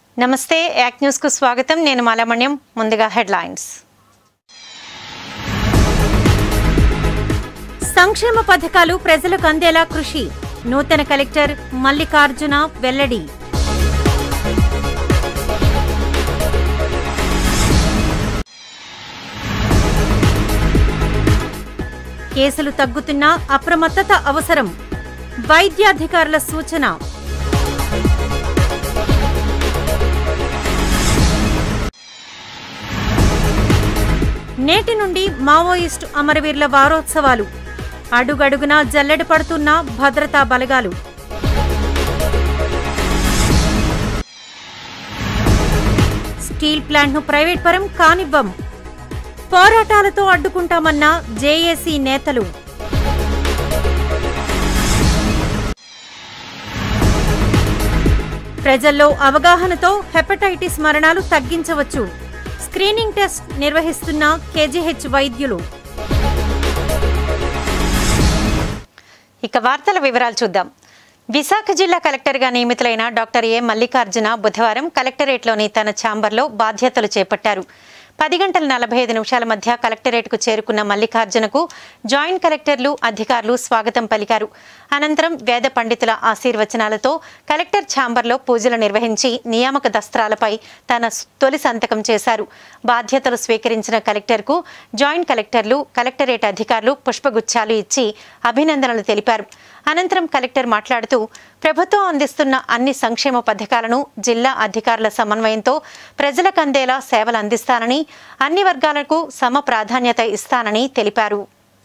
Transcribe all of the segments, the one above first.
నమస్తే యాక్ న్యూస్ కు స్వాగతం నేను మాలమణ్యం ముందుగా హెడ్లైన్స్ సంక్షేమ పథకాలు ప్రజలకు అందేలా కృషి నూతన కలెక్టర్ మల్లికార్జున వెల్లడి కేసులు తగ్గుతున్నా అప్రమత్తత అవసరం వైద్యాధికారుల సూచన నేటి నుండి మావోయిస్టు అమరవీరుల వారోత్సవాలు అడుగడుగునా జల్లెడ పడుతున్న భద్రతా బలగాలు స్టీల్ ప్లాంట్ను ప్రైవేట్ పరం కానివ్వం పోరాటాలతో అడ్డుకుంటామన్న జేఏసీ నేతలు ప్రజల్లో అవగాహనతో హెపటైటిస్ మరణాలు తగ్గించవచ్చు స్క్రీనింగ్ టెస్ట్ నిర్వహిస్తున్న కేజీహెచ్ వైద్యులు ఇక వార్తల వివరాలు చూద్దాం విశాఖ జిల్లా కలెక్టర్గా నియమితులైన డాక్టర్ ఏ మల్లికార్జున బుధవారం కలెక్టరేట్లోని తన ఛాంబర్లో బాధ్యతలు చేపట్టారు పది గంటల నలభై ఐదు నిమిషాల మధ్య కలెక్టరేట్కు చేరుకున్న మల్లికార్జునకు జాయింట్ కలెక్టర్లు అధికారులు స్వాగతం పలికారు అనంతరం వేద పండితుల ఆశీర్వచనాలతో కలెక్టర్ ఛాంబర్లో పూజలు నిర్వహించి నియామక దస్త్రాలపై తన తొలి సంతకం చేశారు బాధ్యతలు స్వీకరించిన కలెక్టర్కు జాయింట్ కలెక్టర్లు కలెక్టరేట్ అధికారులు పుష్పగుచ్చాలు ఇచ్చి అభినందనలు తెలిపారు అనంతరం కలెక్టర్ మాట్లాడుతూ ప్రభుత్వం అందిస్తున్న అన్ని సంక్షేమ పథకాలను జిల్లా అధికారుల సమన్వయంతో ప్రజలకు అందేలా సేవలు అందిస్తానని అన్ని వర్గాలకు సమ ప్రాధాన్యత ఇస్తానని తెలిపారు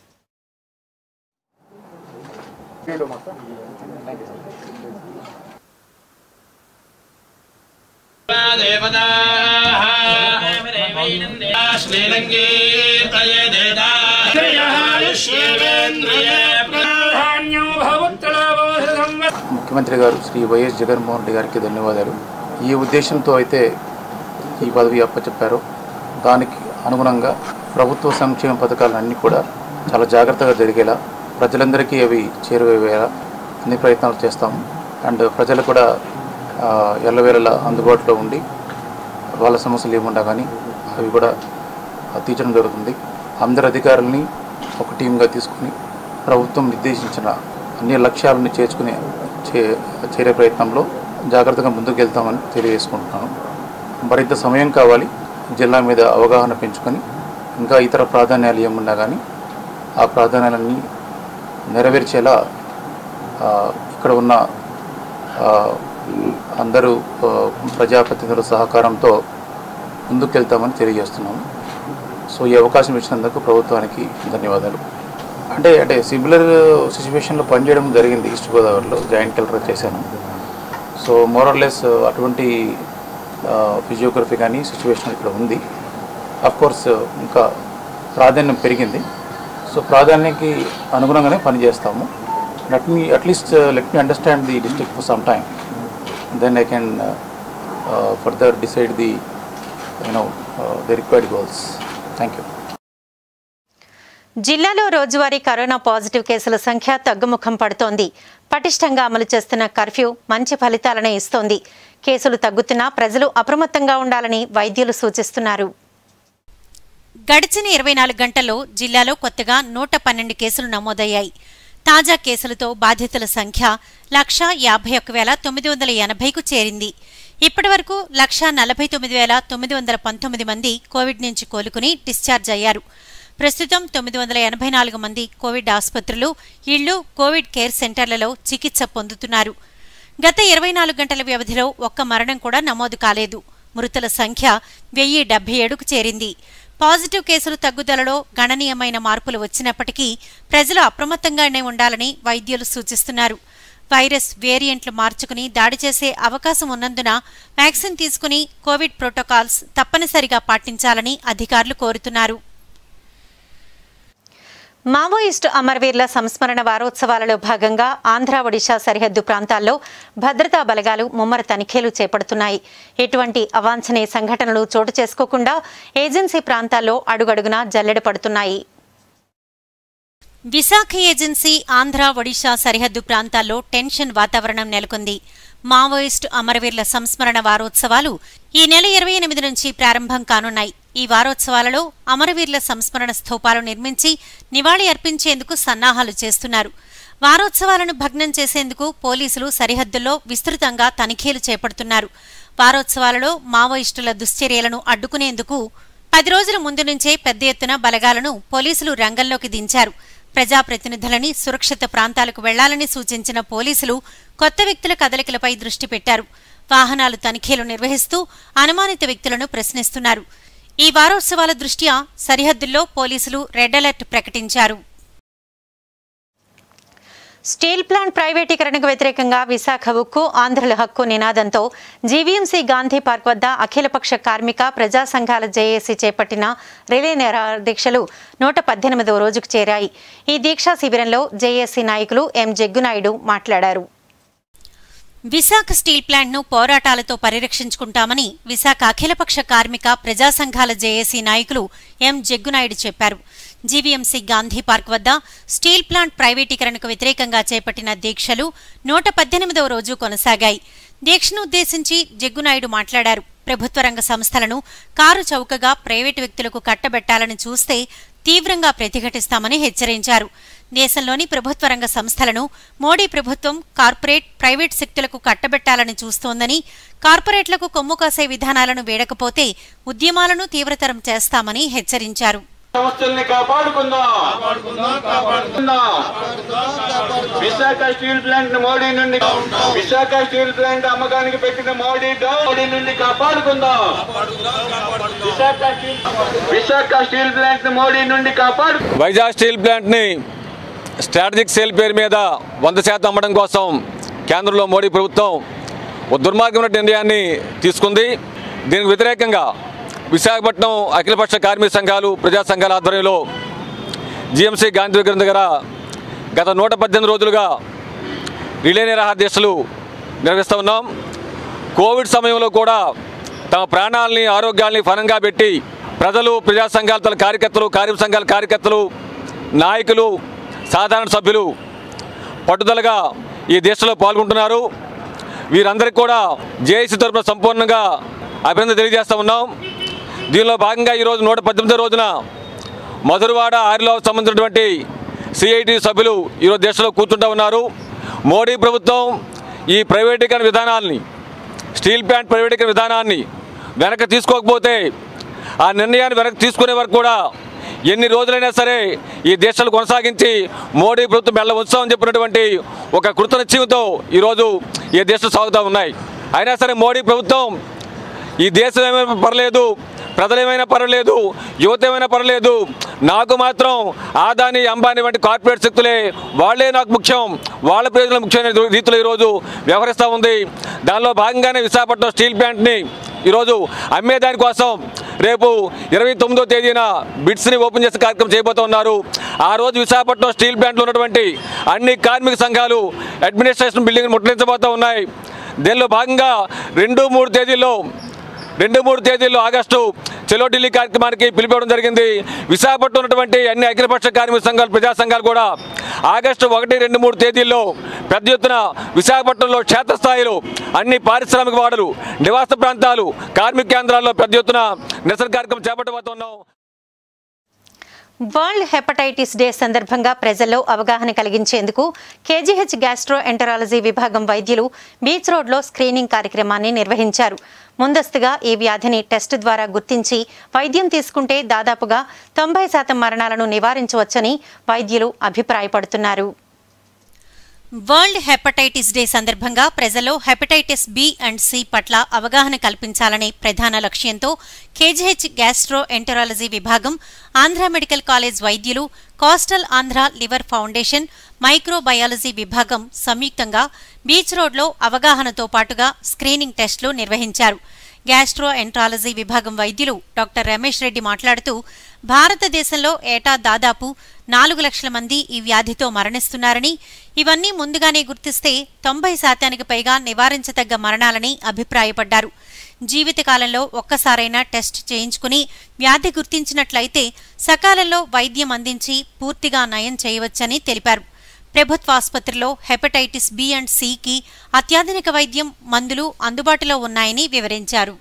శ్రీలంగీతయే ముఖ్యమంత్రి గారు శ్రీ వైఎస్ జగన్మోహన్ రెడ్డి గారికి ధన్యవాదాలు ఈ ఉద్దేశంతో అయితే ఈ పదవి అప్పచెప్పారో దానికి అనుగుణంగా ప్రభుత్వ సంక్షేమ పథకాలన్నీ కూడా చాలా జాగ్రత్తగా జరిగేలా ప్రజలందరికీ అవి చేరువేలా అన్ని ప్రయత్నాలు చేస్తాము అండ్ ప్రజలు కూడా ఆ, ఎల్లవేళలా అందుబాటులో ఉండి వాళ్ళ సమస్యలు ఏముండా కానీ అవి కూడా ఆ, తీర్చడం జరుగుతుంది అందరు అధికారుల్ని ఒక టీంగా తీసుకుని ప్రభుత్వం నిర్దేశించిన అన్ని లక్ష్యాలను చేర్చుకునే చే చేరే ప్రయత్నంలో జాగ్రత్తగా ముందుకు వెళ్తామని తెలియజేసుకుంటున్నాను మరింత సమయం కావాలి జిల్లా మీద అవగాహన పెంచుకొని ఇంకా ఇతర ప్రాధాన్యాలు ఏమున్నా కానీ ఆ ప్రాధాన్యాలన్నీ నెరవేర్చేలా ఆ, ఇక్కడ ఉన్న ఆ, అందరూ ఆ, ప్రజాప్రతినిధుల సహకారంతో ముందుకెళ్తామని తెలియజేస్తున్నాము సో ఈ అవకాశం ఇచ్చినందుకు ప్రభుత్వానికి ధన్యవాదాలు అంటే అంటే సిమిలర్ సిచ్యువేషన్లో పనిచేయడం జరిగింది ఈస్ట్ గోదావరిలో జాయింట్ కలెక్టర్ చేశాను సో మోరల్లెస్ అటువంటి ఫిజియోగ్రఫీ కానీ సిచ్యువేషన్ ఇక్కడ ఉంది కోర్స్ ఇంకా ప్రాధాన్యం పెరిగింది సో ప్రాధాన్యానికి అనుగుణంగానే పనిచేస్తాము let me at least let me understand the district for some time then I can further decide the you know the required goals thank you జిల్లాలో రోజువారీ కరోనా పాజిటివ్ కేసుల సంఖ్య తగ్గుముఖం పడుతోంది పటిష్టంగా అమలు చేస్తున్న కర్ఫ్యూ మంచి ఫలితాలనే ఇస్తోంది కేసులు తగ్గుతున్నా ప్రజలు అప్రమత్తంగా ఉండాలని వైద్యులు సూచిస్తున్నారు గడిచిన ఇరవై నాలుగు గంటల్లో జిల్లాలో కొత్తగా నూట పన్నెండు కేసులు నమోదయ్యాయి తాజా కేసులతో బాధితుల సంఖ్య లక్ష యాభై ఒక్క వేల తొమ్మిది వందల ఎనభైకు చేరింది ఇప్పటి వరకు లక్ష నలభై తొమ్మిది వేల తొమ్మిది వందల పంతొమ్మిది మంది కోవిడ్ నుంచి కోలుకుని డిశ్చార్జ్ అయ్యారు ప్రస్తుతం తొమ్మిది వందల ఎనభై నాలుగు మంది కోవిడ్ ఆసుపత్రులు ఇళ్లు కోవిడ్ కేర్ సెంటర్లలో చికిత్స పొందుతున్నారు గత ఇరవై నాలుగు గంటల వ్యవధిలో ఒక్క మరణం కూడా నమోదు కాలేదు మృతుల సంఖ్య వెయ్యి డెబ్బై ఏడుకు చేరింది పాజిటివ్ కేసులు తగ్గుదలలో గణనీయమైన మార్పులు వచ్చినప్పటికీ ప్రజలు అప్రమత్తంగానే ఉండాలని వైద్యులు సూచిస్తున్నారు వైరస్ వేరియంట్లు మార్చుకుని దాడి చేసే అవకాశం ఉన్నందున వ్యాక్సిన్ తీసుకుని కోవిడ్ ప్రోటోకాల్స్ తప్పనిసరిగా పాటించాలని అధికారులు కోరుతున్నారు మావోయిస్టు అమరవీరుల సంస్మరణ వారోత్సవాలలో భాగంగా ఆంధ్ర ఒడిశా సరిహద్దు ప్రాంతాల్లో భద్రతా బలగాలు ముమ్మర తనిఖీలు చేపడుతున్నాయి ఎటువంటి అవాంఛనీయ సంఘటనలు చోటు చేసుకోకుండా ఏజెన్సీ ప్రాంతాల్లో అడుగడుగునా జల్లెడ పడుతున్నాయి విశాఖ ఏజెన్సీ ఆంధ్ర ఒడిశా సరిహద్దు ప్రాంతాల్లో టెన్షన్ వాతావరణం నెలకొంది మావోయిస్టు అమరవీరుల సంస్మరణ వారోత్సవాలు ఈ నెల ఇరవై ఎనిమిది నుంచి ప్రారంభం కానున్నాయి ఈ వారోత్సవాలలో అమరవీరుల సంస్మరణ స్థూపాలు నిర్మించి నివాళి అర్పించేందుకు సన్నాహాలు చేస్తున్నారు వారోత్సవాలను భగ్నం చేసేందుకు పోలీసులు సరిహద్దుల్లో విస్తృతంగా తనిఖీలు చేపడుతున్నారు వారోత్సవాలలో మావోయిస్టుల దుశ్చర్యలను అడ్డుకునేందుకు పది రోజుల ముందు నుంచే పెద్ద ఎత్తున బలగాలను పోలీసులు రంగంలోకి దించారు ప్రజాప్రతినిధులని సురక్షిత ప్రాంతాలకు వెళ్లాలని సూచించిన పోలీసులు కొత్త వ్యక్తుల కదలికలపై దృష్టి పెట్టారు వాహనాలు తనిఖీలు నిర్వహిస్తూ అనుమానిత వ్యక్తులను ప్రశ్నిస్తున్నారు ఈ వారోత్సవాల దృష్ట్యా సరిహద్దుల్లో పోలీసులు రెడ్ అలర్ట్ ప్రకటించారు స్టీల్ ప్లాంట్ ప్రైవేటీకరణకు వ్యతిరేకంగా విశాఖ ఉక్కు ఆంధ్రుల హక్కు నినాదంతో జీవీఎంసీ గాంధీ పార్క్ వద్ద అఖిలపక్ష కార్మిక ప్రజా సంఘాల జేఏసీ చేపట్టిన రిలే నిరాహార దీక్షలు నూట పద్దెనిమిదవ రోజుకు చేరాయి ఈ దీక్షా శిబిరంలో జేఏసీ నాయకులు ఎం జగ్గునాయుడు మాట్లాడారు విశాఖ స్టీల్ ప్లాంట్ను పోరాటాలతో పరిరక్షించుకుంటామని విశాఖ అఖిలపక్ష కార్మిక ప్రజా సంఘాల జేఏసీ నాయకులు ఎం జగ్గునాయుడు చెప్పారు జీవీఎంసీ గాంధీ పార్క్ వద్ద స్టీల్ ప్లాంట్ ప్రైవేటీకరణకు వ్యతిరేకంగా చేపట్టిన దీక్షలు నూట పద్దెనిమిదవ రోజు కొనసాగాయి దీక్షను ఉద్దేశించి జగ్గునాయుడు మాట్లాడారు ప్రభుత్వ రంగ సంస్థలను కారు చౌకగా ప్రైవేటు వ్యక్తులకు కట్టబెట్టాలని చూస్తే తీవ్రంగా ప్రతిఘటిస్తామని హెచ్చరించారు దేశంలోని ప్రభుత్వ రంగ సంస్థలను మోడీ ప్రభుత్వం కార్పొరేట్ ప్రైవేట్ శక్తులకు కట్టబెట్టాలని చూస్తోందని కార్పొరేట్లకు కొమ్ము కాసే విధానాలను వేడకపోతే ఉద్యమాలను తీవ్రతరం చేస్తామని హెచ్చరించారు సంస్థల్ని కాపాడుకుందాం కాపాడుకుందాం విశాఖ స్టీల్ ప్లాంట్ మోడీ నుండి విశాఖ స్టీల్ ప్లాంట్ అమ్మకానికి పెట్టిన మోడీ మోడీ నుండి కాపాడుకుందాం Visakha steel Visakha steel plant Modi నుండి కాపాడు వైజాగ్ స్టీల్ ప్లాంట్ని స్ట్రాటజిక్ సేల్ పేరు మీద వంద శాతం అమ్మడం కోసం కేంద్రంలో మోడీ ప్రభుత్వం ఒక దుర్మార్గమైన నిర్ణయాన్ని తీసుకుంది దీనికి వ్యతిరేకంగా విశాఖపట్నం అఖిలపక్ష కార్మిక సంఘాలు ప్రజా సంఘాల ఆధ్వర్యంలో జిఎంసీ గాంధీ విగ్రహం దగ్గర గత నూట పద్దెనిమిది రోజులుగా రిలే నిరాహార దీక్షలు నిర్వహిస్తూ ఉన్నాం కోవిడ్ సమయంలో కూడా తమ ప్రాణాలని ఆరోగ్యాల్ని ఫలంగా పెట్టి ప్రజలు ప్రజా సంఘాల తల కార్యకర్తలు కార్మిక సంఘాల కార్యకర్తలు నాయకులు సాధారణ సభ్యులు పట్టుదలగా ఈ దీక్షలో పాల్గొంటున్నారు వీరందరికీ కూడా జేఏసీ తరపున సంపూర్ణంగా అభినందన తెలియజేస్తూ ఉన్నాం దీనిలో భాగంగా ఈరోజు నూట పద్దెనిమిదో రోజున మధురవాడ ఆరిలో సంబంధించినటువంటి సిఐటి సభ్యులు ఈరోజు దేశంలో కూర్చుంటూ ఉన్నారు మోడీ ప్రభుత్వం ఈ ప్రైవేటీకరణ విధానాల్ని స్టీల్ ప్లాంట్ ప్రైవేటీకరణ విధానాన్ని వెనక్కి తీసుకోకపోతే ఆ నిర్ణయాన్ని వెనక్కి తీసుకునే వరకు కూడా ఎన్ని రోజులైనా సరే ఈ దేశాలు కొనసాగించి మోడీ ప్రభుత్వం మెల్ల ఉంచామని చెప్పినటువంటి ఒక కృతనిశ్చయంతో ఈరోజు ఈ దేశాలు సాగుతూ ఉన్నాయి అయినా సరే మోడీ ప్రభుత్వం ఈ దేశం ఏమైనా పర్లేదు ప్రజలేమైనా పర్వాలేదు యువత ఏమైనా పర్వాలేదు నాకు మాత్రం ఆదాని అంబానీ వంటి కార్పొరేట్ శక్తులే వాళ్ళే నాకు ముఖ్యం వాళ్ళ ప్రయోజనం ముఖ్యమైన రీతిలో ఈరోజు వ్యవహరిస్తూ ఉంది దానిలో భాగంగానే విశాఖపట్నం స్టీల్ ప్లాంట్ని ఈరోజు అమ్మేదాని కోసం రేపు ఇరవై తొమ్మిదో తేదీన బిడ్స్ని ఓపెన్ చేసే కార్యక్రమం చేయబోతూ ఉన్నారు ఆ రోజు విశాఖపట్నం స్టీల్ ప్లాంట్లో ఉన్నటువంటి అన్ని కార్మిక సంఘాలు అడ్మినిస్ట్రేషన్ బిల్డింగ్ ముట్టడించబోతూ ఉన్నాయి దీనిలో భాగంగా రెండు మూడు తేదీల్లో రెండు మూడు తేదీల్లో ఆగస్టు చెలో ఢిల్లీ కార్యక్రమానికి పిలిపివ్వడం జరిగింది విశాఖపట్నం ఉన్నటువంటి అన్ని అఖిలపక్ష కార్మిక సంఘాలు ప్రజా సంఘాలు కూడా ఆగస్టు ఒకటి రెండు మూడు తేదీల్లో పెద్ద ఎత్తున విశాఖపట్నంలో క్షేత్రస్థాయిలో అన్ని పారిశ్రామిక వాడలు నివాస ప్రాంతాలు కార్మిక కేంద్రాల్లో పెద్ద ఎత్తున నిరసన కార్యక్రమం చేపట్టబోతున్నాం వరల్డ్ హెపటైటిస్ డే సందర్భంగా ప్రజల్లో అవగాహన కలిగించేందుకు కేజీహెచ్ గ్యాస్ట్రో ఎంటరాలజీ విభాగం వైద్యులు బీచ్ రోడ్లో స్క్రీనింగ్ కార్యక్రమాన్ని నిర్వహించారు ముందస్తుగా ఈ వ్యాధిని టెస్ట్ ద్వారా గుర్తించి వైద్యం తీసుకుంటే దాదాపుగా తొంభై శాతం మరణాలను నివారించవచ్చని వైద్యులు అభిప్రాయపడుతున్నారు వరల్డ్ హెపటైటిస్ డే సందర్భంగా ప్రజల్లో హెపటైటిస్ బి అండ్ సి పట్ల అవగాహన కల్పించాలనే ప్రధాన లక్ష్యంతో కేజీహెచ్ గ్యాస్ట్రో ఎంటరాలజీ విభాగం ఆంధ్ర మెడికల్ కాలేజ్ వైద్యులు coastal Andhra liver foundation microbiology విభాగం సంయుక్తంగా బీచ్ రోడ్లో అవగాహనతో పాటుగా స్క్రీనింగ్ టెస్టులు నిర్వహించారు గ్యాస్ట్రో ఎంట్రాలజీ విభాగం వైద్యులు డాక్టర్ రమేష్ రెడ్డి మాట్లాడుతూ భారతదేశంలో ఏటా దాదాపు నాలుగు లక్షల మంది ఈ వ్యాధితో మరణిస్తున్నారని ఇవన్నీ ముందుగానే గుర్తిస్తే తొంభై శాతానికి పైగా నివారించదగ్గ మరణాలని అభిప్రాయపడ్డారు జీవితకాలంలో ఒక్కసారైనా టెస్ట్ చేయించుకుని వ్యాధి గుర్తించినట్లయితే సకాలంలో వైద్యం అందించి పూర్తిగా నయం చేయవచ్చని తెలిపారు ప్రభుత్వ ఆసుపత్రిలో హెపటైటిస్ బి అండ్ సికి అత్యాధునిక వైద్యం మందులు అందుబాటులో ఉన్నాయని వివరించారు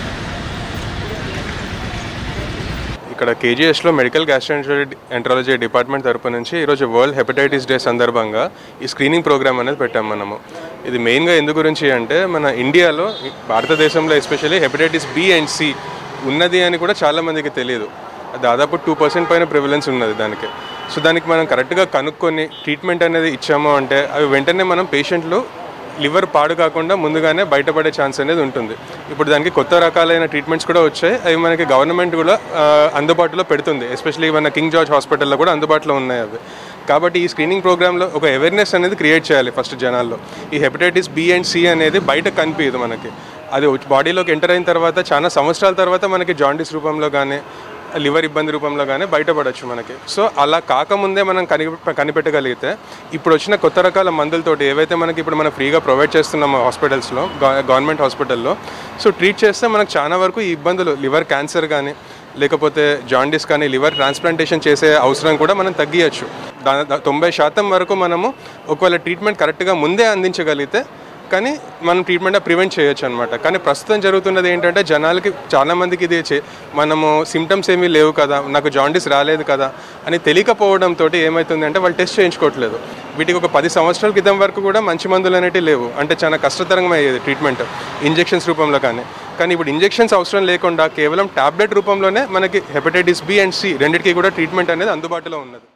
ఇక్కడ కేజీఎస్లో మెడికల్ గ్యాస్ట్రాంట్రాలజీ ఎంట్రాలజీ డిపార్ట్మెంట్ తరపు నుంచి ఈరోజు వరల్డ్ హెపటైటిస్ డే సందర్భంగా ఈ స్క్రీనింగ్ ప్రోగ్రామ్ అనేది పెట్టాం మనము ఇది మెయిన్గా ఎందు గురించి అంటే మన ఇండియాలో భారతదేశంలో especially hepatitis B and C ఉన్నది అని కూడా చాలామందికి తెలియదు దాదాపు టూ పర్సెంట్ పైన ప్రివిలెన్స్ ఉన్నది దానికి సో దానికి మనం కరెక్ట్గా కనుక్కొని ట్రీట్మెంట్ అనేది ఇచ్చాము అంటే అవి వెంటనే మనం పేషెంట్లు లివర్ పాడు కాకుండా ముందుగానే బయటపడే ఛాన్స్ అనేది ఉంటుంది ఇప్పుడు దానికి కొత్త రకాలైన ట్రీట్మెంట్స్ కూడా వచ్చాయి అవి మనకి గవర్నమెంట్ కూడా ఆ, అందుబాటులో పెడుతుంది ఎస్పెషల్లీ మన కింగ్ జార్జ్ హాస్పిటల్లో కూడా అందుబాటులో ఉన్నాయి అవి కాబట్టి ఈ స్క్రీనింగ్ ప్రోగ్రాంలో ఒక అవేర్నెస్ అనేది క్రియేట్ చేయాలి ఫస్ట్ జనాల్లో ఈ హెపటైటిస్ బి అండ్ సి అనేది బయట కనిపించదు మనకి అది వచ్చి- బాడీలోకి ఎంటర్ అయిన తర్వాత చాలా సంవత్సరాల తర్వాత మనకి జాండీస్ రూపంలో కానీ లివర్ ఇబ్బంది రూపంలో కానీ బయటపడవచ్చు మనకి సో అలా కాకముందే మనం కని కనిపెట్టగలిగితే ఇప్పుడు వచ్చిన కొత్త రకాల మందులతోటి ఏవైతే మనకి ఇప్పుడు మనం ఫ్రీగా ప్రొవైడ్ చేస్తున్నామో హాస్పిటల్స్లో గవర్నమెంట్ హాస్పిటల్లో సో ట్రీట్ చేస్తే మనకు చాలా వరకు ఈ ఇబ్బందులు లివర్ క్యాన్సర్ కానీ లేకపోతే జాండీస్ కానీ లివర్ ట్రాన్స్ప్లాంటేషన్ చేసే అవసరం కూడా మనం తగ్గియచ్చు దా దా- తొంభై శాతం వరకు మనము ఒకవేళ ట్రీట్మెంట్ కరెక్ట్గా ముందే అందించగలిగితే కానీ మనం ట్రీట్మెంట్ ప్రివెంట్ చేయొచ్చు అనమాట కానీ ప్రస్తుతం జరుగుతున్నది ఏంటంటే జనాలకి చాలా మందికి ఇది చే- మనము సిమ్టమ్స్ ఏమీ లేవు కదా నాకు జాండీస్ రాలేదు కదా అని తెలియకపోవడంతో ఏమవుతుంది అంటే వాళ్ళు టెస్ట్ చేయించుకోవట్లేదు వీటికి ఒక పది సంవత్సరాల క్రితం వరకు కూడా మంచి మందులు అనేటివి లేవు అంటే చాలా కష్టతరంగా అయ్యేది ట్రీట్మెంట్ ఇంజెక్షన్స్ రూపంలో కానీ కానీ ఇప్పుడు ఇంజెక్షన్స్ అవసరం లేకుండా కేవలం టాబ్లెట్ రూపంలోనే మనకి హెపటైటిస్ బి అండ్ సి రెండింటికి కూడా ట్రీట్మెంట్ అనేది అందుబాటులో ఉన్నది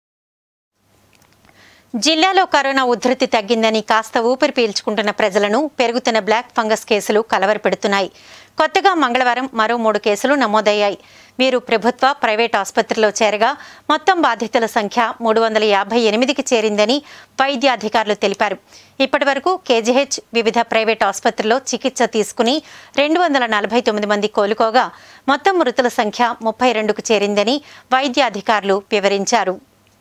జిల్లాలో కరోనా ఉధృతి తగ్గిందని కాస్త ఊపిరి పీల్చుకుంటున్న ప్రజలను పెరుగుతున్న బ్లాక్ ఫంగస్ కేసులు కలవరపెడుతున్నాయి కొత్తగా మంగళవారం మరో మూడు కేసులు నమోదయ్యాయి వీరు ప్రభుత్వ ప్రైవేట్ ఆసుపత్రిలో చేరగా మొత్తం బాధితుల సంఖ్య మూడు వందల యాభై ఎనిమిదికి చేరిందని వైద్య అధికారులు తెలిపారు ఇప్పటి వరకు కేజీహెచ్ వివిధ ప్రైవేట్ ఆసుపత్రుల్లో చికిత్స తీసుకుని రెండు వందల నలభై తొమ్మిది మంది కోలుకోగా మొత్తం మృతుల సంఖ్య ముప్పై రెండుకు చేరిందని వైద్య అధికారులు వివరించారు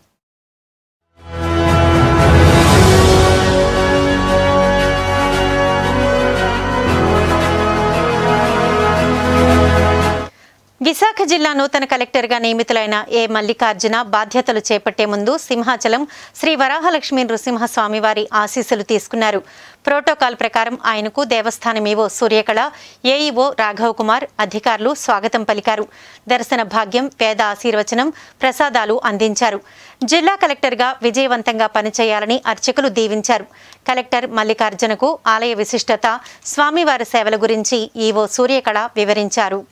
విశాఖ జిల్లా నూతన కలెక్టర్గా నియమితులైన ఏ మల్లికార్జున బాధ్యతలు చేపట్టే ముందు సింహాచలం శ్రీ వరాహలక్ష్మీ నృసింహస్వామి వారి ఆశీస్సులు తీసుకున్నారు ప్రోటోకాల్ ప్రకారం ఆయనకు దేవస్థానం ఈవో సూర్యకళ ఏఈఓ రాఘవ్ కుమార్ అధికారులు స్వాగతం పలికారు దర్శన భాగ్యం వేద ఆశీర్వచనం ప్రసాదాలు అందించారు జిల్లా కలెక్టర్గా విజయవంతంగా పనిచేయాలని అర్చకులు దీవించారు కలెక్టర్ మల్లికార్జునకు ఆలయ విశిష్టత స్వామివారి సేవల గురించి ఈవో సూర్యకళ వివరించారు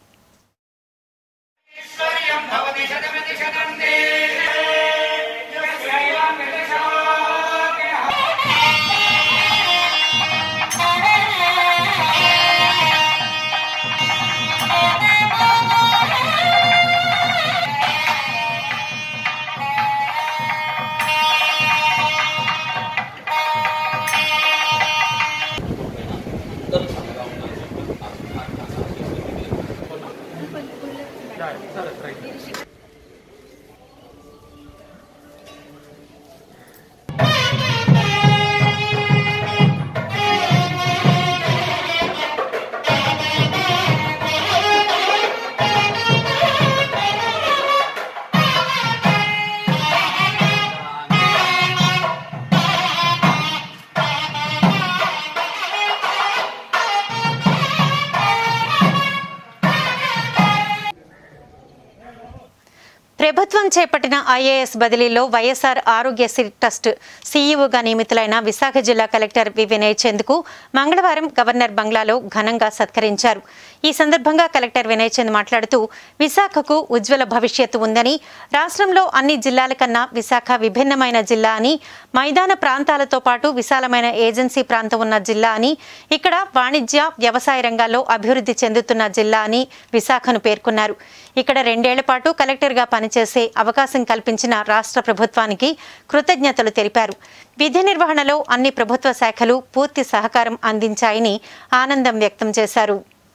ప్రభుత్వం చేపట్టిన ఐఏఎస్ బదిలీలో వైఎస్ఆర్ ఆరోగ్యశ్రీ ట్రస్ట్ సీఈఓగా నియమితులైన విశాఖ జిల్లా కలెక్టర్ వి వినయ్ చంద్కు మంగళవారం గవర్నర్ బంగ్లాలో ఘనంగా సత్కరించారు ఈ సందర్భంగా కలెక్టర్ వినయ్ చంద్ మాట్లాడుతూ విశాఖకు ఉజ్వల భవిష్యత్తు ఉందని రాష్ట్రంలో అన్ని జిల్లాల కన్నా విశాఖ విభిన్నమైన జిల్లా అని మైదాన ప్రాంతాలతో పాటు విశాలమైన ఏజెన్సీ ప్రాంతం ఉన్న జిల్లా అని ఇక్కడ వాణిజ్య వ్యవసాయ రంగాల్లో అభివృద్ధి చెందుతున్న జిల్లా అని విశాఖను పేర్కొన్నారు ఇక్కడ రెండేళ్ల పాటు కలెక్టర్గా పనిచేసే అవకాశం కల్పించిన రాష్ట్ర ప్రభుత్వానికి కృతజ్ఞతలు తెలిపారు విధి నిర్వహణలో అన్ని ప్రభుత్వ శాఖలు పూర్తి సహకారం అందించాయని ఆనందం వ్యక్తం చేశారు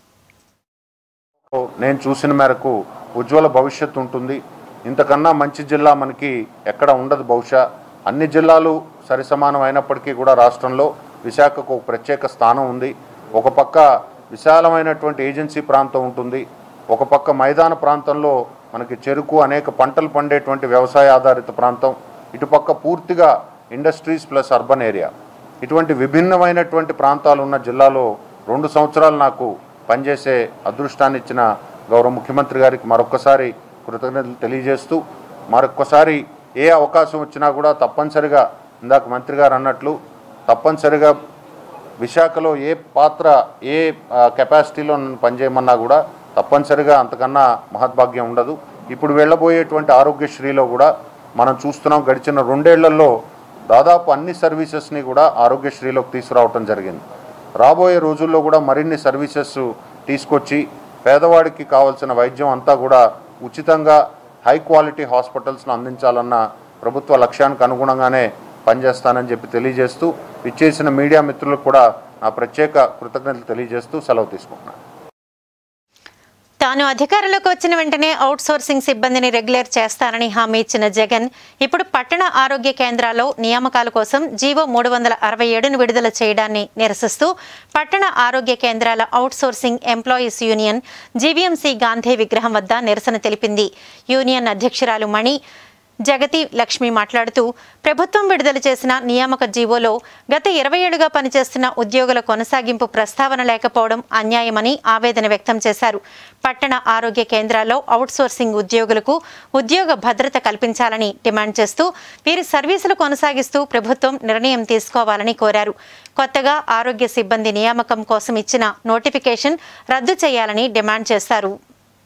నేను చూసిన మేరకు ఉజ్వల భవిష్యత్తు ఉంటుంది ఇంతకన్నా మంచి జిల్లా మనకి ఎక్కడ ఉండదు బహుశా అన్ని జిల్లాలు సరిసమానం అయినప్పటికీ కూడా రాష్ట్రంలో విశాఖకు ఒక ప్రత్యేక స్థానం ఉంది ఒక పక్క విశాలమైనటువంటి ఏజెన్సీ ప్రాంతం ఉంటుంది ఒక పక్క మైదాన ప్రాంతంలో మనకి చెరుకు అనేక పంటలు పండేటువంటి వ్యవసాయ ఆధారిత ప్రాంతం ఇటుపక్క పూర్తిగా ఇండస్ట్రీస్ ప్లస్ అర్బన్ ఏరియా ఇటువంటి విభిన్నమైనటువంటి ప్రాంతాలు ఉన్న జిల్లాలో రెండు సంవత్సరాలు నాకు పనిచేసే అదృష్టాన్ని ఇచ్చిన గౌరవ ముఖ్యమంత్రి గారికి మరొక్కసారి కృతజ్ఞతలు తెలియజేస్తూ మరొక్కసారి ఏ అవకాశం వచ్చినా కూడా తప్పనిసరిగా ఇందాక మంత్రి గారు అన్నట్లు తప్పనిసరిగా విశాఖలో ఏ పాత్ర ఏ ఆ, కెపాసిటీలో నన్ను పనిచేయమన్నా కూడా తప్పనిసరిగా అంతకన్నా మహద్భాగ్యం ఉండదు ఇప్పుడు వెళ్ళబోయేటువంటి ఆరోగ్యశ్రీలో కూడా మనం చూస్తున్నాం గడిచిన రెండేళ్లలో దాదాపు అన్ని సర్వీసెస్ని కూడా ఆరోగ్యశ్రీలోకి తీసుకురావటం జరిగింది రాబోయే రోజుల్లో కూడా మరిన్ని సర్వీసెస్ తీసుకొచ్చి పేదవాడికి కావాల్సిన వైద్యం అంతా కూడా ఉచితంగా హై క్వాలిటీ హాస్పిటల్స్ను అందించాలన్న ప్రభుత్వ లక్ష్యానికి అనుగుణంగానే పనిచేస్తానని చెప్పి తెలియజేస్తూ ఇచ్చేసిన మీడియా మిత్రులకు కూడా నా ప్రత్యేక కృతజ్ఞతలు తెలియజేస్తూ సెలవు తీసుకుంటున్నాను తాను అధికారంలోకి వచ్చిన వెంటనే అవుట్ సోర్సింగ్ సిబ్బందిని రెగ్యులర్ చేస్తానని హామీ ఇచ్చిన జగన్ ఇప్పుడు పట్టణ ఆరోగ్య కేంద్రాల్లో నియామకాల కోసం జీవో మూడు వందల అరవై ఏడును విడుదల చేయడాన్ని నిరసిస్తూ పట్టణ ఆరోగ్య కేంద్రాల outsourcing employees union GVMC Gandhi విగ్రహం వద్ద నిరసన తెలిపింది యూనియన్ అధ్యక్షురాలు మణి జగతి లక్ష్మి మాట్లాడుతూ ప్రభుత్వం విడుదల చేసిన నియామక జీవోలో గత ఇరవై ఏళ్లుగా పనిచేస్తున్న ఉద్యోగుల కొనసాగింపు ప్రస్తావన లేకపోవడం అన్యాయమని ఆవేదన వ్యక్తం చేశారు పట్టణ ఆరోగ్య కేంద్రాల్లో అవుట్సోర్సింగ్ ఉద్యోగులకు ఉద్యోగ భద్రత కల్పించాలని డిమాండ్ చేస్తూ వీరి సర్వీసులు కొనసాగిస్తూ ప్రభుత్వం నిర్ణయం తీసుకోవాలని కోరారు కొత్తగా ఆరోగ్య సిబ్బంది నియామకం కోసం ఇచ్చిన నోటిఫికేషన్ రద్దు చేయాలని డిమాండ్ చేశారు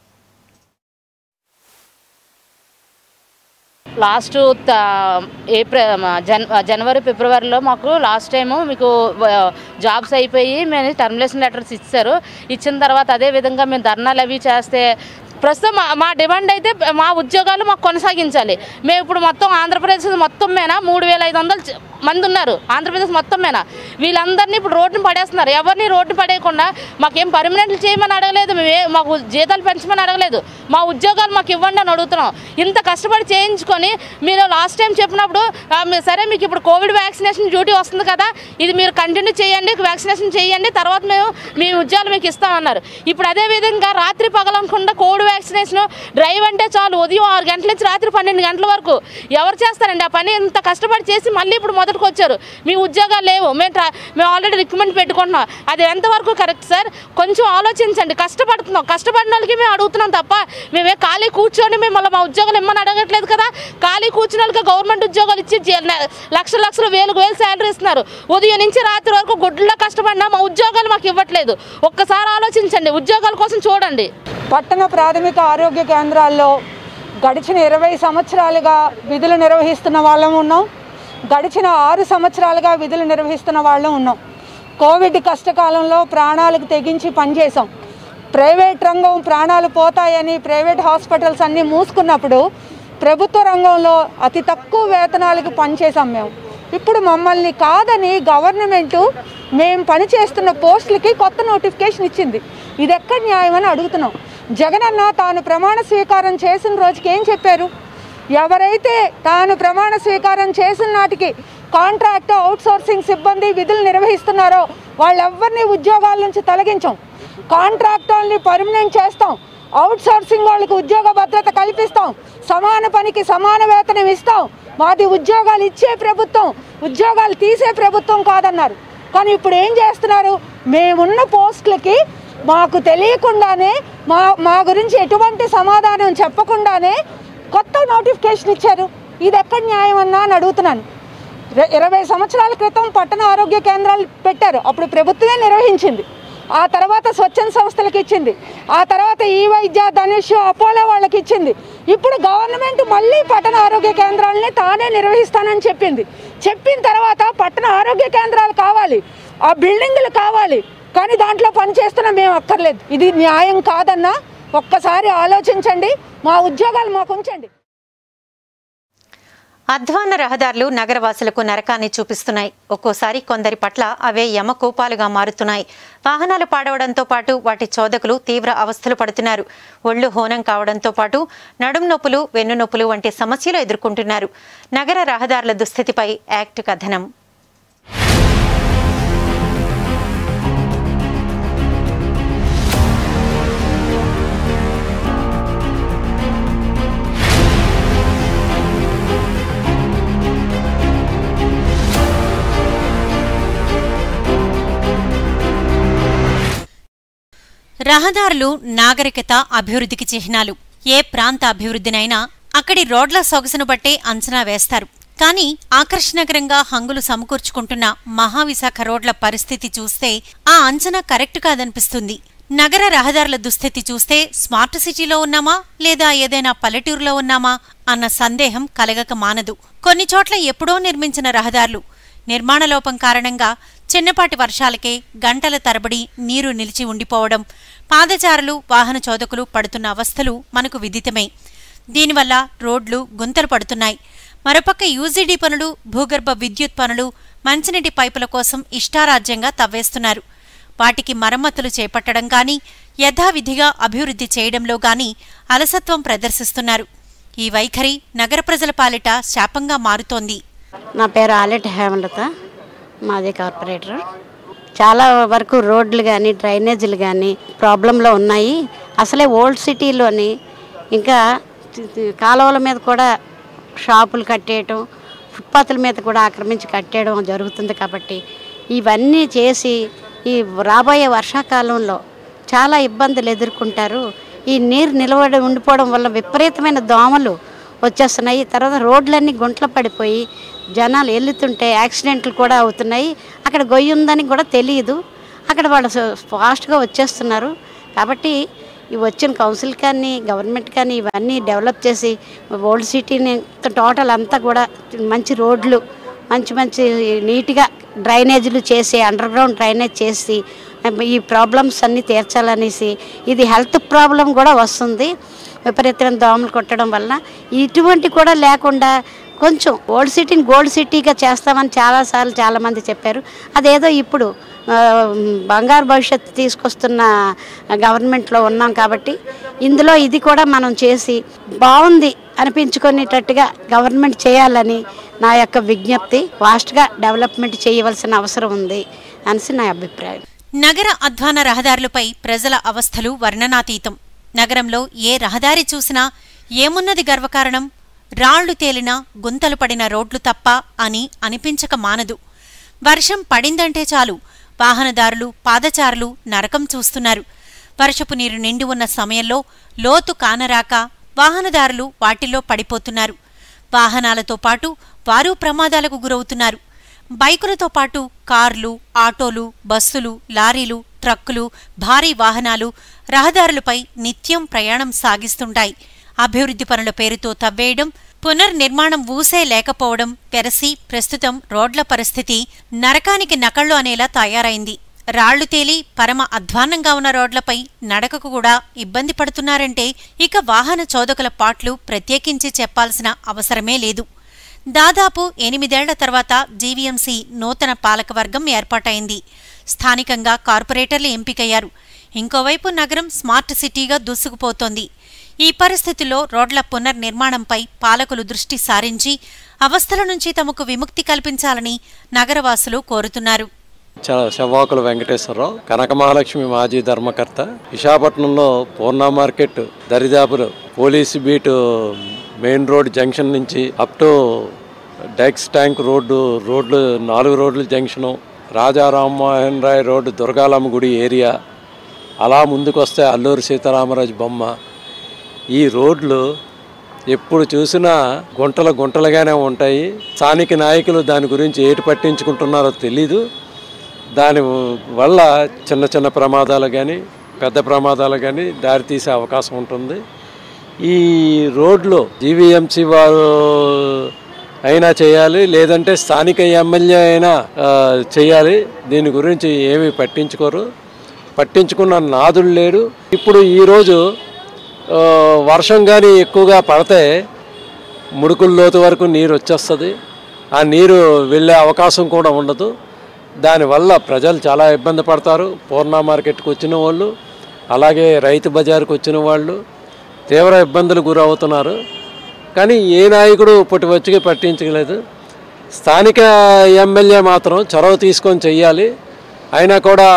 లాస్ట్ ఏప్రిల్ జన్ జనవరి ఫిబ్రవరిలో మాకు లాస్ట్ టైము మీకు జాబ్స్ అయిపోయి మేము టర్మినేషన్ లెటర్స్ ఇచ్చారు ఇచ్చిన తర్వాత అదే విధంగా మేము ధర్నాలు అవి చేస్తే ప్రస్తుతం మా మా డిమాండ్ అయితే మా ఉద్యోగాలు మాకు కొనసాగించాలి మేము ఇప్పుడు మొత్తం ఆంధ్రప్రదేశ్ మొత్తం మీద మూడు వేల ఐదు వందలు చ- మంది ఉన్నారు ఆంధ్రప్రదేశ్ మొత్తం మీద వీళ్ళందరినీ ఇప్పుడు రోడ్డుని పడేస్తున్నారు ఎవరిని రోడ్డు పడేయకుండా మాకేం పర్మనెంట్లు చేయమని అడగలేదు మేము ఏ- మాకు జీతాలు పెంచమని అడగలేదు మా ఉద్యోగాలు మాకు ఇవ్వండి అని అడుగుతున్నాం ఇంత కష్టపడి చేయించుకొని మీరు లాస్ట్ టైం చెప్పినప్పుడు ఆ, మీ- సరే మీకు ఇప్పుడు కోవిడ్ వ్యాక్సినేషన్ డ్యూటీ వస్తుంది కదా ఇది మీరు కంటిన్యూ చేయండి వ్యాక్సినేషన్ చేయండి తర్వాత మేము మీ ఉద్యోగాలు మీకు ఇస్తామన్నారు ఇప్పుడు అదే విధంగా రాత్రి పగలనుకుండా కోవిడ్ వ్యాక్సినేషన్ డ్రైవ్ అంటే చాలు ఉదయం ఆరు గంటల నుంచి రాత్రి పన్నెండు గంటల వరకు ఎవరు చేస్తారండి ఆ పని ఇంత కష్టపడి చేసి మళ్ళీ ఇప్పుడు మొదటికి వచ్చారు మీ ఉద్యోగాలు లేవు మేము ట్రా- మేము ఆల్రెడీ రికమెండ్ పెట్టుకుంటున్నాం అది ఎంతవరకు కరెక్ట్ సార్ కొంచెం ఆలోచించండి కష్టపడుతున్నాం కష్టపడిన వాళ్ళకి మేము అడుగుతున్నాం తప్ప మేమే ఖాళీ కూర్చొని మేము మళ్ళీ మా ఉద్యోగాలు ఇమ్మని అడగట్లేదు కదా ఖాళీ కూర్చున్న వాళ్ళకి గవర్నమెంట్ ఉద్యోగాలు ఇచ్చి జే- నె- లక్షల లక్షలు వేలకు వేలు శాలరీ ఇస్తున్నారు ఉదయం నుంచి రాత్రి వరకు గుడ్లా కష్టపడినా మా ఉద్యోగాలు మాకు ఇవ్వట్లేదు ఒక్కసారి ఆలోచించండి ఉద్యోగాల కోసం చూడండి పట్టణ ప్రాథమిక ఆరోగ్య కేంద్రాల్లో గడిచిన ఇరవై సంవత్సరాలుగా విధులు నిర్వహిస్తున్న వాళ్ళం ఉన్నాం గడిచిన ఆరు సంవత్సరాలుగా విధులు నిర్వహిస్తున్న వాళ్ళం ఉన్నాం కోవిడ్ కష్టకాలంలో ప్రాణాలకు తెగించి పనిచేసాం ప్రైవేట్ రంగం ప్రాణాలు పోతాయని ప్రైవేట్ హాస్పిటల్స్ అన్నీ మూసుకున్నప్పుడు ప్రభుత్వ రంగంలో అతి తక్కువ వేతనాలకు పనిచేసాం మేము ఇప్పుడు మమ్మల్ని కాదని గవర్నమెంటు మేము పనిచేస్తున్న పోస్టులకి కొత్త నోటిఫికేషన్ ఇచ్చింది ఇది ఎక్కడ న్యాయమని అడుగుతున్నాం జగనన్న తాను ప్రమాణ స్వీకారం చేసిన రోజుకి ఏం చెప్పారు ఎవరైతే తాను ప్రమాణ స్వీకారం చేసిన నాటికి కాంట్రాక్ట్ అవుట్సోర్సింగ్ సిబ్బంది విధులు నిర్వహిస్తున్నారో వాళ్ళెవ్వరిని ఉద్యోగాల నుంచి తొలగించాం కాంట్రాక్ట్ వాళ్ళని పర్మనెంట్ చేస్తాం అవుట్సోర్సింగ్ వాళ్ళకి ఉద్యోగ భద్రత కల్పిస్తాం సమాన పనికి సమాన వేతనం ఇస్తాం మాది ఉద్యోగాలు ఇచ్చే ప్రభుత్వం ఉద్యోగాలు తీసే ప్రభుత్వం కాదన్నారు కానీ ఇప్పుడు ఏం చేస్తున్నారు మేమున్న పోస్టులకి మాకు తెలియకుండానే మా మా గురించి ఎటువంటి సమాధానం చెప్పకుండానే కొత్త నోటిఫికేషన్ ఇచ్చారు ఇది ఎక్కడ న్యాయం అన్నా అని అడుగుతున్నాను ఇర- ఇరవై సంవత్సరాల క్రితం పట్టణ ఆరోగ్య కేంద్రాలు పెట్టారు అప్పుడు ప్రభుత్వమే నిర్వహించింది ఆ తర్వాత స్వచ్ఛంద సంస్థలకు ఇచ్చింది ఆ తర్వాత ఈ వైద్య ధనుష్ అపోలో వాళ్ళకి ఇచ్చింది ఇప్పుడు గవర్నమెంట్ మళ్ళీ పట్టణ ఆరోగ్య కేంద్రాలని తానే నిర్వహిస్తానని చెప్పింది చెప్పిన తర్వాత పట్టణ ఆరోగ్య కేంద్రాలు కావాలి ఆ బిల్డింగ్లు కావాలి కానీ దాంట్లో పనిచేస్తున్న మేము అక్కర్లేదు ఇది న్యాయం కాదన్నా ఒక్కసారి ఆలోచించండి మా ఉద్యోగాలు మాకు ఉంచండి అధ్వాన రహదారులు నగరవాసులకు నరకాన్ని చూపిస్తున్నాయి ఒక్కోసారి కొందరి పట్ల అవే యమకోపాలుగా మారుతున్నాయి వాహనాలు పాడవడంతో పాటు వాటి చోదకులు తీవ్ర అవస్థలు పడుతున్నారు ఒళ్ళు హోనం కావడంతో పాటు నడుం నొప్పులు వెన్ను నొప్పులు వంటి సమస్యలు ఎదుర్కొంటున్నారు నగర రహదారుల దుస్థితిపై యాక్ట్ కథనం రహదారులు నాగరికత అభివృద్ధికి చిహ్నాలు ఏ ప్రాంత అభివృద్ధినైనా అక్కడి రోడ్ల సొగసును బట్టే అంచనా వేస్తారు కానీ ఆకర్షణకరంగా హంగులు సమకూర్చుకుంటున్న మహావిశాఖ రోడ్ల పరిస్థితి చూస్తే ఆ అంచనా కరెక్ట్ కాదనిపిస్తుంది నగర రహదారుల దుస్థితి చూస్తే స్మార్ట్ సిటీలో ఉన్నామా లేదా ఏదైనా పల్లెటూరులో ఉన్నామా అన్న సందేహం కలగక మానదు కొన్ని చోట్ల ఎప్పుడో నిర్మించిన రహదారులు నిర్మాణలోపం కారణంగా చిన్నపాటి వర్షాలకే గంటల తరబడి నీరు నిలిచి ఉండిపోవడం పాదచారులు వాహన చోదకులు పడుతున్న అవస్థలు మనకు విదితమే దీనివల్ల రోడ్లు గుంతలు పడుతున్నాయి మరోపక్క యూజీడీ పనులు భూగర్భ విద్యుత్ పనులు మంచినీటి పైపుల కోసం ఇష్టారాజ్యంగా తవ్వేస్తున్నారు వాటికి మరమ్మతులు చేపట్టడం గాని యథావిధిగా అభివృద్ధి చేయడంలో గాని అలసత్వం ప్రదర్శిస్తున్నారు ఈ వైఖరి నగర ప్రజల పాలిట శాపంగా మారుతోంది నా పేరు ఆలెట్ హేమలత మాది కార్పొరేటర్ చాలా వరకు రోడ్లు కానీ డ్రైనేజీలు కానీ ప్రాబ్లంలో ఉన్నాయి అసలే ఓల్డ్ సిటీలోని ఇంకా కాలువల మీద కూడా షాపులు కట్టేయటం ఫుట్పాత్ల మీద కూడా ఆక్రమించి కట్టేయడం జరుగుతుంది కాబట్టి ఇవన్నీ చేసి ఈ రాబోయే వర్షాకాలంలో చాలా ఇబ్బందులు ఎదుర్కొంటారు ఈ నీరు నిలబడి ఉండిపోవడం వల్ల విపరీతమైన దోమలు వచ్చేస్తున్నాయి తర్వాత రోడ్లన్నీ గుంటలు పడిపోయి జనాలు వెళ్తుంటే యాక్సిడెంట్లు కూడా అవుతున్నాయి అక్కడ గొయ్యి ఉందని కూడా తెలియదు అక్కడ వాళ్ళు ఫాస్ట్గా వచ్చేస్తున్నారు కాబట్టి ఈ వచ్చిన కౌన్సిల్ కానీ గవర్నమెంట్ కానీ ఇవన్నీ డెవలప్ చేసి ఓల్డ్ సిటీని టోటల్ అంతా కూడా మంచి రోడ్లు మంచి మంచి నీట్గా డ్రైనేజీలు చేసి అండర్ గ్రౌండ్ డ్రైనేజ్ చేసి ఈ ప్రాబ్లమ్స్ అన్నీ తీర్చాలనేసి ఇది హెల్త్ ప్రాబ్లం కూడా వస్తుంది విపరీతమైన దోమలు కొట్టడం వలన ఇటువంటి కూడా లేకుండా కొంచెం ఓల్డ్ సిటీని గోల్డ్ సిటీగా చేస్తామని చాలాసార్లు చాలామంది చెప్పారు అదేదో ఇప్పుడు ఆ, బంగారు భవిష్యత్తు తీసుకొస్తున్న గవర్నమెంట్లో ఉన్నాం కాబట్టి ఇందులో ఇది కూడా మనం చేసి బాగుంది అనిపించుకునేటట్టుగా గవర్నమెంట్ చేయాలని నా యొక్క విజ్ఞప్తి ఫాస్ట్గా డెవలప్మెంట్ చేయవలసిన అవసరం ఉంది అనేసి నా అభిప్రాయం నగర అధ్వాన రహదారులపై ప్రజల అవస్థలు వర్ణనాతీతం నగరంలో ఏ రహదారి చూసినా ఏమున్నది గర్వకారణం రాళ్లు తేలిన గుంతలు పడిన రోడ్లు తప్ప అని అనిపించక మానదు వర్షం పడిందంటే చాలు వాహనదారులు పాదచారులు నరకం చూస్తున్నారు వర్షపు నీరు నిండి ఉన్న సమయంలో లోతు కానరాక వాహనదారులు వాటిల్లో పడిపోతున్నారు వాహనాలతో పాటు వారు ప్రమాదాలకు గురవుతున్నారు బైకులతో పాటు కార్లు ఆటోలు బస్సులు లారీలు ట్రక్కులు భారీ వాహనాలు రహదారులపై నిత్యం ప్రయాణం సాగిస్తుంటాయి అభివృద్ధి పనుల పేరుతో తవ్వేయడం పునర్నిర్మాణం ఊసే లేకపోవడం పెరసి ప్రస్తుతం రోడ్ల పరిస్థితి నరకానికి నకళ్ళు అనేలా తయారైంది రాళ్లు తేలి పరమ అధ్వాన్నంగా ఉన్న రోడ్లపై నడకకు కూడా ఇబ్బంది పడుతున్నారంటే ఇక వాహన చోదకుల పాట్లు ప్రత్యేకించి చెప్పాల్సిన అవసరమే లేదు దాదాపు ఎనిమిదేళ్ల తర్వాత జీవీఎంసీ నూతన పాలకవర్గం ఏర్పాటైంది స్థానికంగా కార్పొరేటర్లు ఎంపికయ్యారు ఇంకోవైపు నగరం స్మార్ట్ సిటీగా దూసుకుపోతోంది ఈ పరిస్థితుల్లో రోడ్ల పునర్నిర్మాణంపై పాలకులు దృష్టి సారించి అవస్థల నుంచి తమకు విముక్తి కల్పించాలని నగరవాసులు కోరుతున్నారు చ- చెవ్వాకుల వెంకటేశ్వరరావు కనక మహాలక్ష్మి మాజీ ధర్మకర్త విశాఖపట్నంలో పూర్ణ మార్కెట్ దరిదాపులు police beat main road junction నుంచి అప్ టు డెక్స్ ట్యాంక్ రోడ్డు రోడ్లు నాలుగు రోడ్ల జంక్షను రాజా రామ్మోహన్ రాయ్ రోడ్డు దుర్గాలమ్మ గుడి ఏరియా అలా ముందుకు వస్తే అల్లూరి సీతారామరాజు బొమ్మ ఈ రోడ్లు ఎప్పుడు చూసినా గుంటలు గుంటలుగానే ఉంటాయి స్థానిక నాయకులు దాని గురించి ఏటి పట్టించుకుంటున్నారో తెలీదు దాని వల్ల చిన్న చిన్న ప్రమాదాలు కానీ పెద్ద ప్రమాదాలు కానీ దారితీసే అవకాశం ఉంటుంది ఈ రోడ్లు జీవీఎంసీ వారు అయినా చేయాలి లేదంటే స్థానిక ఎమ్మెల్యే అయినా ఆ, చేయాలి దీని గురించి ఏమీ పట్టించుకోరు పట్టించుకున్న నాదుడు లేడు ఇప్పుడు ఈరోజు ఆ, వర్షం కానీ ఎక్కువగా పడితే ముడుకుల లోతు వరకు నీరు వచ్చేస్తుంది ఆ నీరు వెళ్ళే అవకాశం కూడా ఉండదు దానివల్ల ప్రజలు చాలా ఇబ్బంది పడతారు పూర్ణ మార్కెట్కి వచ్చిన వాళ్ళు అలాగే రైతు బజార్కి వచ్చిన వాళ్ళు తీవ్ర ఇబ్బందులు గురవుతున్నారు కానీ ఏ నాయకుడు ఇప్పటి వచ్చి పట్టించలేదు స్థానిక ఎమ్మెల్యే మాత్రం చొరవ తీసుకొని చెయ్యాలి అయినా కూడా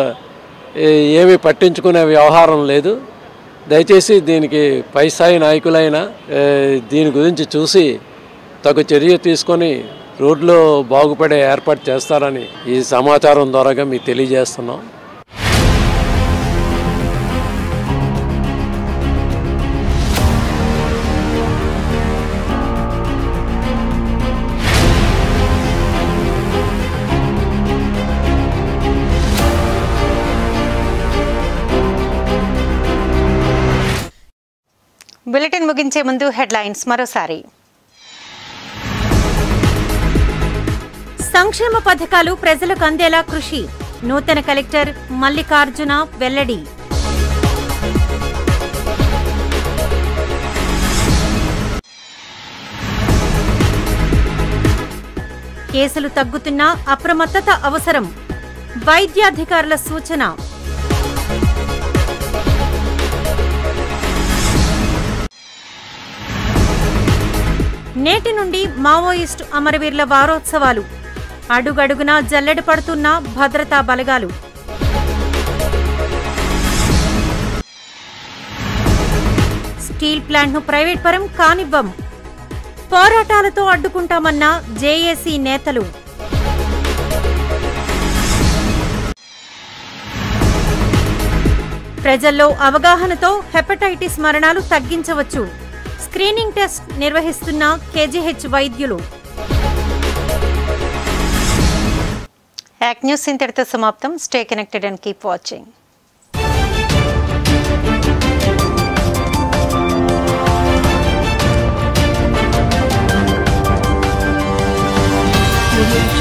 ఏ- ఏమీ పట్టించుకునే వ్యవహారం లేదు దయచేసి దీనికి పై స్థాయి నాయకులైన ఏ, దీని గురించి చూసి తగు చర్య తీసుకొని రోడ్లు బాగుపడే ఏర్పాటు చేస్తారని ఈ సమాచారం ద్వారాగా మీకు తెలియజేస్తున్నాం బులెటిన్ ముగించే ముందు హెడ్లైన్స్ మరోసారి సంక్షేమ పథకాలు ప్రజలకు అందేలా కృషి నూతన కలెక్టర్ మల్లికార్జున వెల్లడి కేసులు తగ్గుతున్నా అప్రమత్తత అవసరం వైద్యాధికారుల సూచన నేటి నుండి మావోయిస్టు అమరవీరుల వారోత్సవాలు అడుగడుగునా జల్లెడ పడుతున్న భద్రతా బలగాలు స్టీల్ ప్లాంట్ను ప్రైవేట్ పరం కానివ్వం పోరాటాలతో అడ్డుకుంటామన్న జేఏసీ నేతలు ప్రజల్లో అవగాహనతో హెపటైటిస్ మరణాలు తగ్గించవచ్చు స్క్రీనింగ్ టెస్ట్ నిర్వహిస్తున్న కేజీహెచ్ వైద్యులు యాక్ న్యూస్ ఇంతటితో సమాప్తం stay connected and keep watching Thank you.